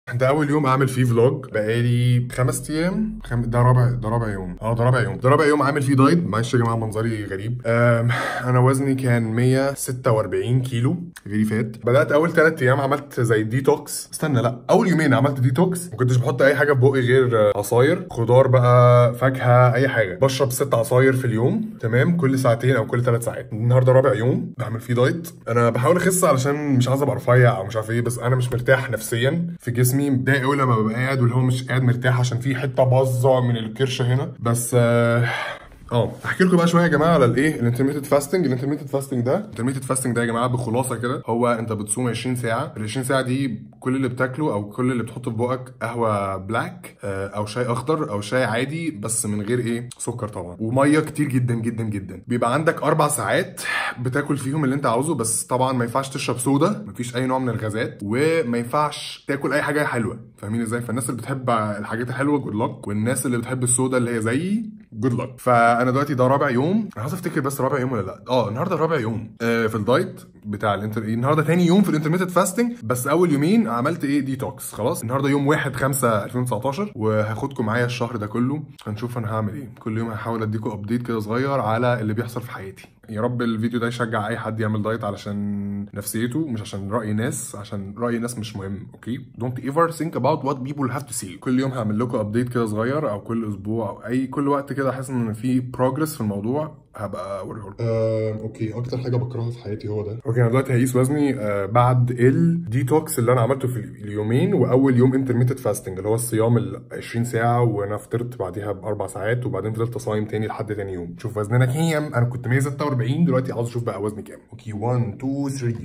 ده اول يوم اعمل فيه فلوج بقالي خمس ايام خم... ده رابع ده رابع يوم اه ده رابع يوم ده رابع يوم عامل فيه دايت معلش يا جماعه منظري غريب أم... انا وزني كان 146 كيلو فيري فات بدات اول ثلاث ايام عملت زي ديتوكس استنى لا اول يومين عملت ديتوكس ما كنتش بحط اي حاجه في بقي غير آه، عصاير خضار بقى فاكهه اي حاجه بشرب ست عصاير في اليوم تمام كل ساعتين او كل ثلاث ساعات النهارده رابع يوم بعمل فيه دايت انا بحاول اخس علشان مش عايز ابقى رفيع او مش عارف ايه بس انا مش مرتاح نفسيا في جسمي متضايق قوي لما ببقى قاعد واللي هو مش قاعد مرتاح عشان في حته باظه من الكرشه هنا بس آه اه احكي لكم بقى شويه يا جماعه على الايه الانترميتد فاستنج الانترميتد فاستنج ده الانترميتد فاستنج ده يا جماعه بخلاصه كده هو انت بتصوم 20 ساعه ال 20 ساعه دي كل اللي بتاكله او كل اللي بتحطه في بقك قهوه بلاك آه، او شاي اخضر او شاي عادي بس من غير ايه سكر طبعا وميه كتير جدا جدا جدا بيبقى عندك اربع ساعات بتاكل فيهم اللي انت عاوزه بس طبعا ما ينفعش تشرب صودا مفيش اي نوع من الغازات وما ينفعش تاكل اي حاجه حلوه فاهمين ازاي فالناس اللي بتحب الحاجات الحلوه جود لك والناس اللي بتحب الصودا اللي هي زيي جود لك فانا دلوقتي ده رابع يوم انا عاوز افتكر بس رابع يوم ولا لا اه النهارده رابع يوم آه في الدايت بتاع الانتر النهارده تاني يوم في الانترميتد فاستنج بس اول يومين عملت ايه ديتوكس خلاص النهارده يوم 1 5 2019 وهاخدكم معايا الشهر ده كله هنشوف انا هعمل ايه كل يوم هحاول اديكم ابديت كده صغير على اللي بيحصل في حياتي يا رب الفيديو ده يشجع اي حد يعمل دايت علشان نفسيته مش عشان راي ناس عشان راي ناس مش مهم اوكي دونت ايفر think about what people have to see كل يوم هعمل لكم ابديت كده صغير او كل اسبوع او اي كل وقت كده احس ان في بروجرس في الموضوع هبقى اوريه لكم اوكي اكتر حاجه بكرهها في حياتي هو ده اوكي انا دلوقتي هقيس وزني آه بعد الديتوكس اللي انا عملته في اليومين واول يوم انترميتد فاستنج اللي هو الصيام ال 20 ساعه وانا فطرت بعديها باربع ساعات وبعدين فضلت صايم تاني لحد تاني يوم شوف وزننا كام انا كنت 146 دلوقتي عاوز اشوف بقى وزني كام اوكي 1 2 3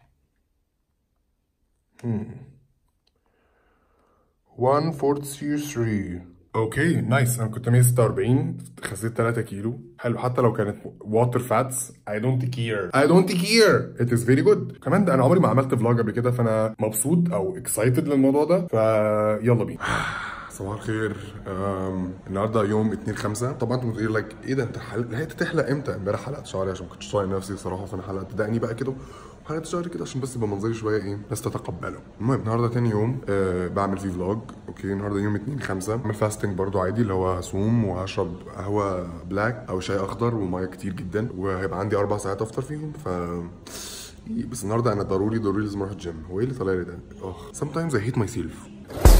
143 اوكي نايس انا كنت 146 خسيت 3 كيلو حلو حتى لو كانت واتر فاتس I don't care I don't care it is very good كمان ده انا عمري ما عملت فلوج قبل كده فانا مبسوط او اكسايتد للموضوع ده فيلا بينا صباح الخير أم... النهارده يوم 2 5 طبعا انتوا بتقولوا لك ايه ده انت حل... هي تحلق امتى امبارح حلقت شعري عشان ما كنتش طايق نفسي الصراحه فانا حلقت دقني بقى كده حلقت شعري كده عشان بس يبقى منظري شويه ايه الناس تتقبله المهم النهارده تاني يوم أه بعمل فيه فلوج اوكي النهارده يوم 2 5 بعمل فاستنج برضو عادي اللي هو هصوم وهشرب قهوه بلاك او شاي اخضر وميه كتير جدا وهيبقى عندي اربع ساعات افطر فيهم ف بس النهارده انا ضروري ضروري لازم اروح الجيم هو ايه اللي طالع لي ده؟ اخ sometimes I hate myself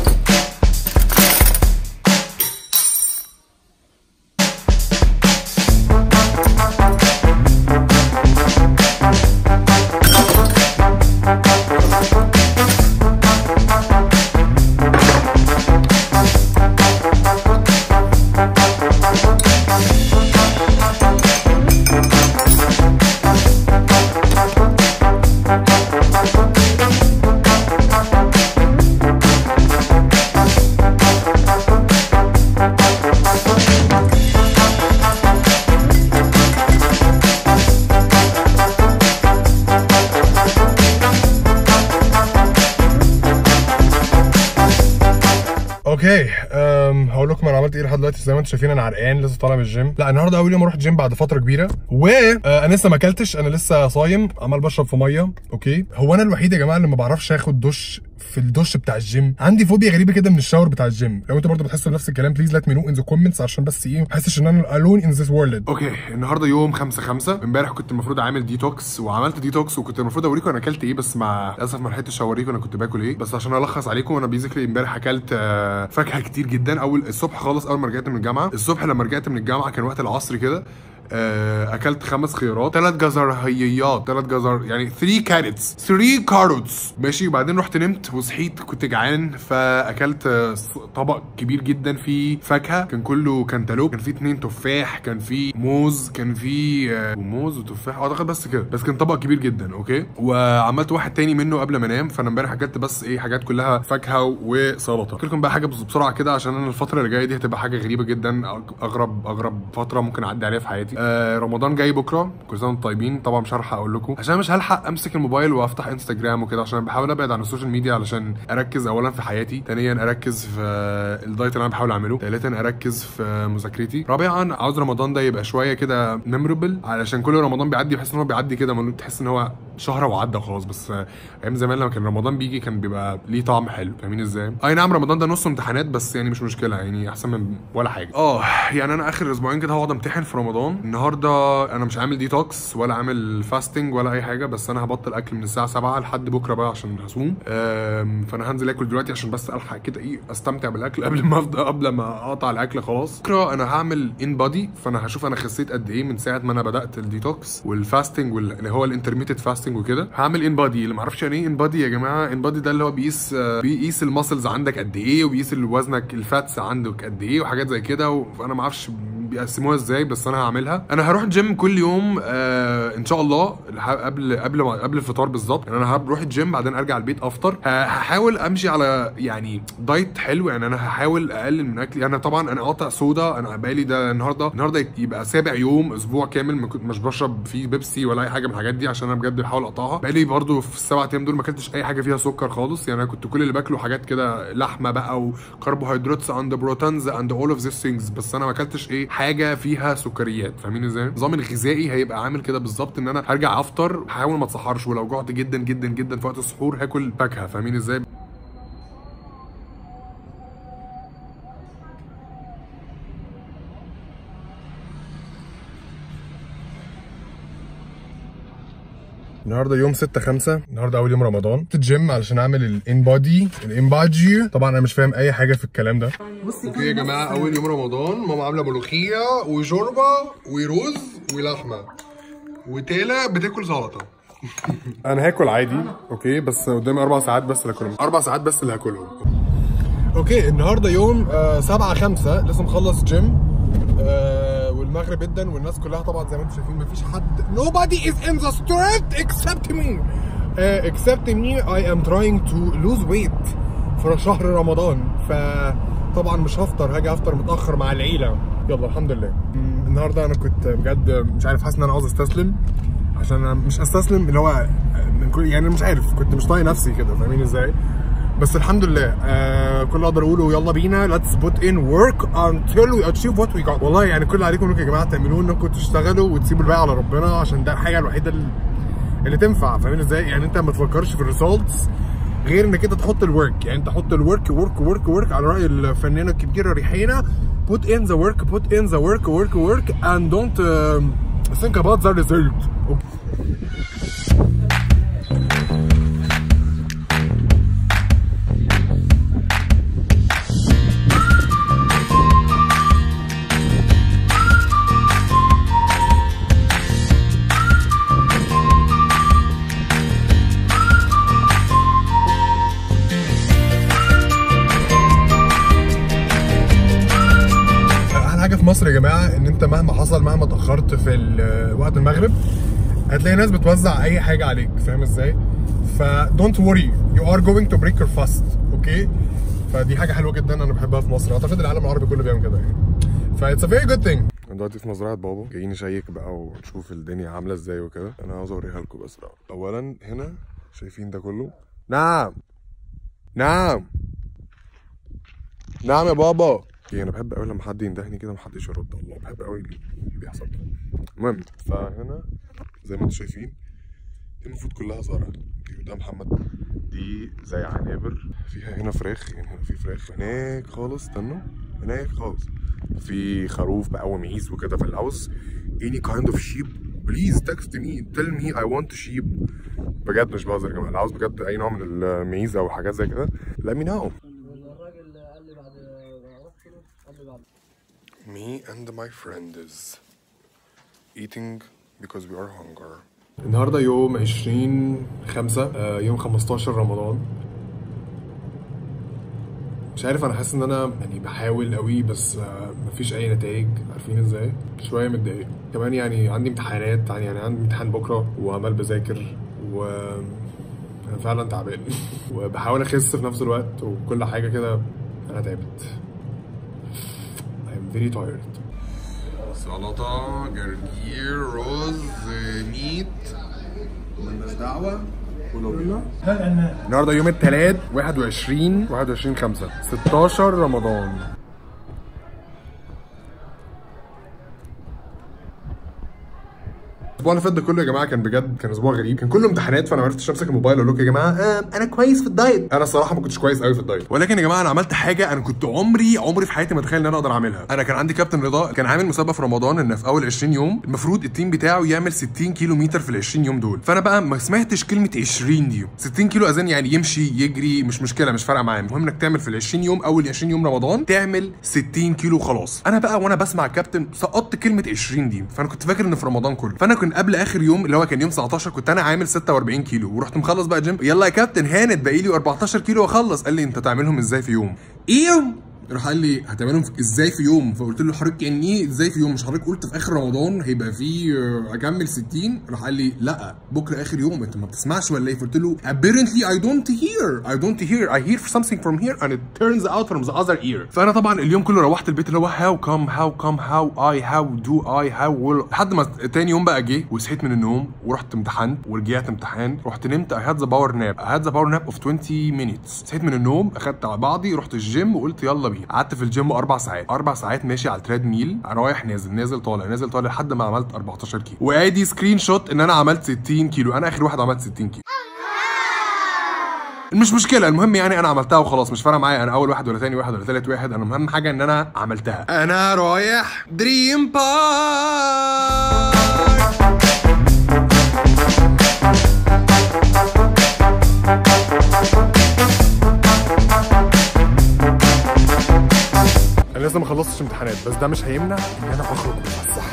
اوكي أم هقول لكم انا عملت ايه لحد دلوقتي زي ما انتم شايفين انا عرقان لسه طالع من الجيم لا النهارده اول يوم اروح الجيم بعد فتره كبيره وانا لسه ما اكلتش انا لسه صايم عمال بشرب في ميه اوكي هو انا الوحيد يا جماعه اللي ما بعرفش اخد دش في الدش بتاع الجيم عندي فوبيا غريبه كده من الشاور بتاع الجيم لو انتوا برضه بتحسوا نفس الكلام بليز ليت مي نو ان ذا كومنتس عشان بس ايه ما احسش ان انا الون ان ذيس وورلد اوكي النهارده يوم 5 5 امبارح كنت المفروض عامل ديتوكس وعملت ديتوكس وكنت المفروض اوريكم انا اكلت ايه بس مع للاسف ما لحقتش اوريكم انا كنت باكل ايه بس عشان الخص عليكم انا بيزيكلي امبارح اكلت آه، فاكهه كتير جدا اول الصبح خالص اول ما رجعت من الجامعه الصبح لما رجعت من الجامعه كان وقت العصر كده آه، اكلت خمس خيارات ثلاث جزرهيات ثلاث جزر يعني 3 كاريتس 3 كاروتس ماشي وبعدين رحت نمت وصحيت كنت جعان فاكلت آه، طبق كبير جدا فيه فاكهه كان كله كانتالوب كان فيه اتنين تفاح كان فيه موز كان فيه آه، موز وتفاح اعتقد بس كده بس كان طبق كبير جدا اوكي وعملت واحد تاني منه قبل ما انام فانا امبارح اكلت بس ايه حاجات كلها فاكهه وسلطه احكي لكم بقى حاجه بس بسرعه كده عشان انا الفتره اللي جايه دي هتبقى حاجه غريبه جدا أغ- اغرب اغرب فتره ممكن اعدي عليها في حياتي آه رمضان جاي بكره كل سنه وانتم طيبين طبعا مش هلحق اقول لكم عشان مش هلحق امسك الموبايل وافتح انستجرام وكده عشان بحاول ابعد عن السوشيال ميديا علشان اركز اولا في حياتي ثانيا اركز في الدايت اللي انا بحاول اعمله ثالثا اركز في مذاكرتي رابعا عاوز رمضان ده يبقى شويه كده ميموربل علشان كل رمضان بيعدي بحس ان هو بيعدي كده من- تحس ان هو شهر وعدى خلاص بس آه، ايام زمان لما كان رمضان بيجي كان بيبقى ليه طعم حلو فاهمين ازاي اي نعم رمضان ده نصه امتحانات بس يعني مش مشكله يعني احسن من ولا حاجه اه يعني انا اخر اسبوعين كده هقعد امتحن في رمضان النهارده انا مش عامل ديتوكس ولا عامل فاستنج ولا اي حاجه بس انا هبطل اكل من الساعه 7 لحد بكره بقى عشان هصوم آم، فانا هنزل اكل دلوقتي عشان بس الحق كده ايه استمتع بالاكل قبل ما افضل قبل ما اقطع الاكل خلاص بكره انا هعمل ان بادي فانا هشوف انا خسيت قد ايه من ساعه ما انا بدات الديتوكس والفاستنج واللي هو الانترميتد فاستنج وكده هعمل ان بادي اللي ما اعرفش يعني ايه ان بادي يا جماعه ان بادي ده اللي هو بيقيس آه، بيقيس الماسلز عندك قد ايه وبيقيس وزنك الفاتس عندك قد ايه وحاجات زي كده وانا ما اعرفش بيقسموها ازاي بس انا هعملها انا هروح الجيم كل يوم آه ان شاء الله ه- قبل قبل ما قبل الفطار بالظبط يعني انا هروح الجيم بعدين ارجع البيت افطر ه- هحاول امشي على يعني دايت حلو يعني انا هحاول اقلل من اكلي انا طبعا انا قاطع صودا انا بقالي ده النهارده النهارده يبقى سابع يوم اسبوع كامل ما كنت مش بشرب فيه بيبسي ولا اي حاجه من الحاجات دي عشان انا بجد بحاول اقطعها بقالي برضو في السبع ايام دول ما اكلتش اي حاجه فيها سكر خالص يعني انا كنت كل اللي باكله حاجات كده لحمه بقى وكربوهيدراتس اند بروتينز اند اول اوف ذيس ثينجز بس انا ما اكلتش ايه حاجه فيها سكريات فاهمين ازاي النظام الغذائي هيبقى عامل كده بالظبط ان انا هرجع افطر هحاول ما اتسحرش ولو جعت جدا جدا جدا في وقت السحور هاكل فاكهه فاهمين ازاي النهارده يوم 6 5 النهارده اول يوم رمضان رحت الجيم علشان اعمل الان بادي الان بادي طبعا انا مش فاهم اي حاجه في الكلام ده اوكي يا جماعه اول يوم رمضان ماما عامله ملوخيه وشوربه ورز ولحمه وتالا بتاكل سلطه انا هاكل عادي اوكي بس قدامي اربع ساعات بس اللي هاكلهم اربع ساعات بس اللي هاكلهم اوكي النهارده يوم 7 5 لسه مخلص جيم آه والمغرب جدا والناس كلها طبعا زي ما انتم شايفين مفيش حد nobody is in the street except me uh, except me I am trying to lose weight في شهر رمضان فطبعا مش هفطر هاجي افطر متاخر مع العيله يلا الحمد لله مم، النهارده انا كنت بجد مش عارف حاسس ان انا عاوز استسلم عشان انا مش استسلم اللي هو من كل يعني مش عارف كنت مش طايق نفسي كده فاهمين ازاي بس الحمد لله آه كل اللي اقدر اقوله يلا بينا let's put in work until we achieve what we got والله يعني كل اللي عليكم انكم يا جماعه تعملوه انكم تشتغلوا وتسيبوا الباقي على ربنا عشان ده الحاجه الوحيده اللي, اللي تنفع فاهمين ازاي يعني انت ما تفكرش في الريزلتس غير انك انت تحط الورك يعني انت حط الورك ورك ورك ورك على راي الفنانه الكبيره ريحينا put in the work put in the work work work and don't um, think about the result okay. احلى حاجه في مصر يا جماعه ان انت مهما حصل مهما اتاخرت في ال- وقت المغرب هتلاقي ناس بتوزع اي حاجه عليك فاهم ازاي ف don't worry you are going to break your fast اوكي فدي حاجه حلوه جدا انا بحبها في مصر اعتقد العالم العربي كله بيعمل كده يعني ف it's a very good thing دلوقتي في مزرعه بابا جايين نشيك بقى ونشوف الدنيا عامله ازاي وكده انا عاوز اوريها لكم بس الأول. اولا هنا شايفين ده كله نعم نعم نعم يا بابا اوكي انا بحب قوي لما حد يندهني كده محدش يرد الله بحب قوي اللي بيحصل ده المهم فهنا زي ما انتم شايفين دي المفروض كلها زرع اوكي وده محمد دي زي عنابر فيها هنا فراخ يعني هنا في فراخ هناك خالص استنوا هناك خالص في خروف بقى ومعيز وكده في الهاوس any kind of sheep please text me tell me I want sheep بجد مش بهزر يا جماعه اللي عاوز بجد اي نوع من المعيز او حاجات زي كده let me know الراجل قال لي بعد عرفت كده قال لي بعد Me and my friends eating because we are hungry. النهارده يوم 20 5 آه يوم 15 رمضان مش عارف انا حاسس ان انا يعني بحاول قوي بس آه مفيش اي نتائج عارفين ازاي شويه متضايق كمان يعني عندي امتحانات يعني عندي امتحان بكره وعمال بذاكر و انا فعلا تعبان وبحاول اخس في نفس الوقت وكل حاجه كده انا تعبت I'm very tired. سلطة جرجير رز ميت مالناش دعوة ولوبيا النهارده يوم الثلاث 21 21 5 16 رمضان الاسبوع اللي فات ده كله يا جماعه كان بجد كان اسبوع غريب كان كله امتحانات فانا ما عرفتش امسك الموبايل اقول لكم يا جماعه آه انا كويس في الدايت انا الصراحه ما كنتش كويس قوي في الدايت ولكن يا جماعه انا عملت حاجه انا كنت عمري عمري في حياتي ما اتخيل ان انا اقدر اعملها انا كان عندي كابتن رضا كان عامل مسابقه في رمضان ان في اول 20 يوم المفروض التيم بتاعه يعمل 60 كيلو متر في ال 20 يوم دول فانا بقى ما سمعتش كلمه 20 دي 60 كيلو اذن يعني يمشي يجري مش مشكله مش فارقه معايا المهم انك تعمل في ال 20 يوم اول 20 يوم رمضان تعمل 60 كيلو خلاص انا بقى وانا بسمع الكابتن سقطت كلمه 20 دي فانا كنت فاكر ان في رمضان كله فانا كنت قبل اخر يوم اللي هو كان يوم 19 كنت انا عامل 46 كيلو ورحت مخلص بقى جيم يلا يا كابتن هانت باقي لي 14 كيلو واخلص قال لي انت تعملهم ازاي في يوم ايه راح قال لي هتعملهم في- ازاي في يوم فقلت له حضرتك يعني ايه ازاي في يوم مش حضرتك قلت في اخر رمضان هيبقى في آه، اكمل 60 راح قال لي لا بكره اخر يوم انت ما بتسمعش ولا ايه فقلت له apparently I don't hear I don't hear I hear something from here and it turns out from the other ear فانا طبعا اليوم كله روحت البيت اللي هو how come how come how I how do I how will لحد ما تاني يوم بقى جه وصحيت من النوم ورحت امتحنت ورجعت امتحان رحت نمت I had the power nap I had the power nap of 20 minutes صحيت من النوم اخدت على بعضي رحت الجيم وقلت يلا بينا قعدت في الجيم اربع ساعات اربع ساعات ماشي على التريد ميل رايح نازل نازل طالع نازل طالع لحد ما عملت 14 كيلو وادي سكرين شوت ان انا عملت 60 كيلو انا اخر واحد عملت 60 كيلو مش مشكلة المهم يعني انا عملتها وخلاص مش فارقة معايا انا اول واحد ولا ثاني واحد ولا ثالث واحد انا اهم حاجة ان انا عملتها انا رايح دريم بارك انا لسه ما خلصتش امتحانات بس ده مش هيمنع ان انا اخرج واتفسح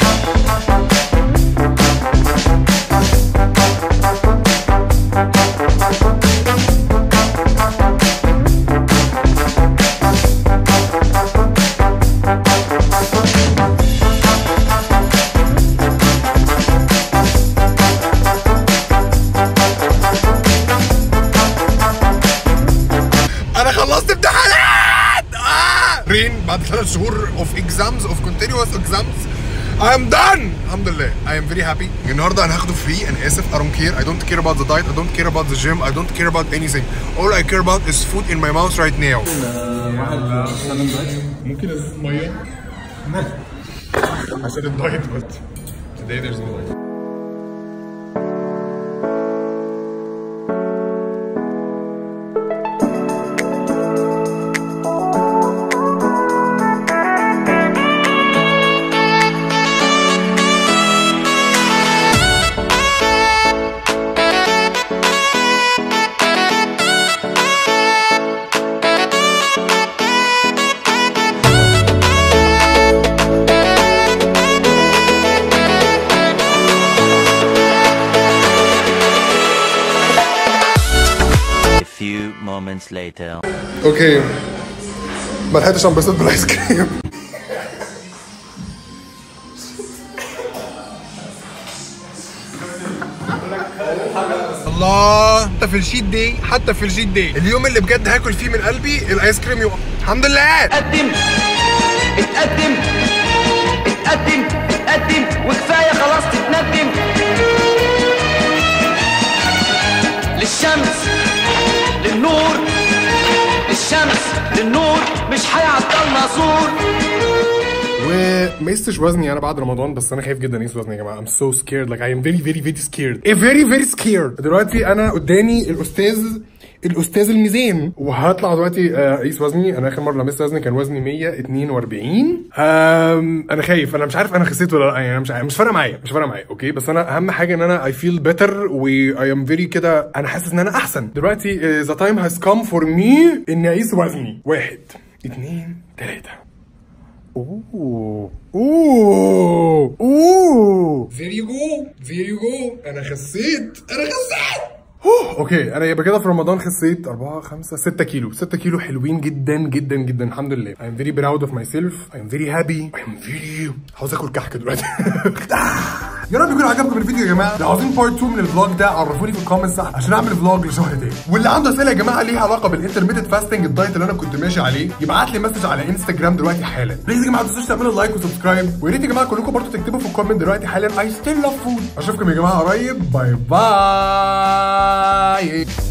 انا خلصت امتحانات آه! رين بعد ثلاث شهور اوف اكزامز اوف كونتينوس اكزامز I am done الحمد لله I am very happy النهارده انا هاخده فري انا اسف I don't care I don't care about the diet I don't care about the gym I don't care about anything all I care about is food in my mouth right now ممكن ازازه ميه عشان الدايت but today there's no diet A few moments later. اوكي ما لحقتش انبسط بالايس كريم الله حتى في الشيت داي حتى في الشيت داي اليوم اللي بجد هاكل فيه من قلبي الايس كريم يوم الحمد لله اتقدم اتقدم اتقدم اتقدم وكفايه خلاص تتندم للشمس للنور للشمس للنور مش هيعطلنا سور وما قستش وزني انا بعد رمضان بس انا خايف جدا اقيس وزني يا جماعه I'm so scared like I am very very very scared I'm very very scared دلوقتي انا قدامي الاستاذ الاستاذ الميزان وهطلع دلوقتي آه، اقيس وزني انا اخر مره لمست وزني كان وزني 142 أم انا خايف انا مش عارف انا خسيت ولا لا يعني انا مش عارف. مش فارقه معايا مش فارقه معايا اوكي بس انا اهم حاجه ان انا I feel better و I am very كده انا حاسس ان انا احسن دلوقتي ذا تايم هاز كام فور مي اني اقيس وزني واحد اتنين تلاته اوه اوه اوه there you go there you go انا خسيت انا خسيت أوه، اوكي انا يبقى كده في رمضان خسيت 4 5 6 كيلو 6 كيلو حلوين جدا جدا جدا الحمد لله I am very proud of myself I am very happy I am very عاوز اكل كحك دلوقتي يا رب يكون عجبكم الفيديو يا جماعه لو عاوزين بارت 2 من الفلوج ده عرفوني في الكومنتس تحت عشان اعمل فلوج لشهر تاني واللي عنده اسئله يا جماعه ليها علاقه بالانترميتد فاستنج الدايت اللي انا كنت ماشي عليه يبعت لي مسج على انستجرام دلوقتي حالا بليز يا جماعه ما تنسوش تعملوا لايك وسبسكرايب ويا ريت يا جماعه كلكم برضه تكتبوا في الكومنت دلوقتي حالا I still love food اشوفكم يا جماعه قريب باي باي